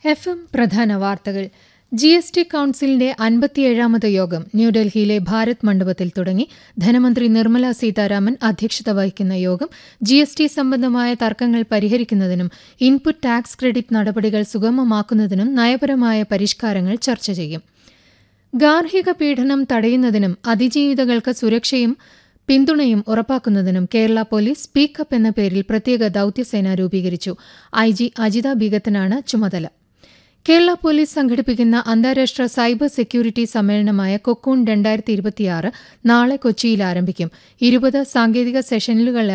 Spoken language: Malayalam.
എഫ് എം പ്രധാന വാർത്തകൾ ജി എസ് ടി കൌൺസിലിന്റെ അൻപത്തിയേഴാമത് യോഗം ന്യൂഡൽഹിയിലെ ഭാരത് മണ്ഡപത്തിൽ തുടങ്ങി ധനമന്ത്രി നിർമ്മല സീതാരാമൻ അധ്യക്ഷത വഹിക്കുന്ന യോഗം ജി എസ് ടി സംബന്ധമായ തർക്കങ്ങൾ പരിഹരിക്കുന്നതിനും ഇൻപുട്ട് ടാക്സ് ക്രെഡിറ്റ് നടപടികൾ സുഗമമാക്കുന്നതിനും നയപരമായ പരിഷ്കാരങ്ങൾ ചർച്ച ചെയ്യും ഗാർഹിക പീഡനം തടയുന്നതിനും അതിജീവിതകൾക്ക് സുരക്ഷയും പിന്തുണയും ഉറപ്പാക്കുന്നതിനും കേരള പോലീസ് സ്പീക്കപ്പ് എന്ന പേരിൽ പ്രത്യേക ദൌത്യസേന രൂപീകരിച്ചു ഐ ജി അജിത ബീഗത്തിനാണ് ചുമതല കേരള പോലീസ് സംഘടിപ്പിക്കുന്ന അന്താരാഷ്ട്ര സൈബർ സെക്യൂരിറ്റി സമ്മേളനമായ കൊക്കൂൺ രണ്ടായിരത്തി ഇരുപത്തിയാറ് നാളെ കൊച്ചിയിൽ ആരംഭിക്കും ഇരുപത് സാങ്കേതിക സെഷനുകൾ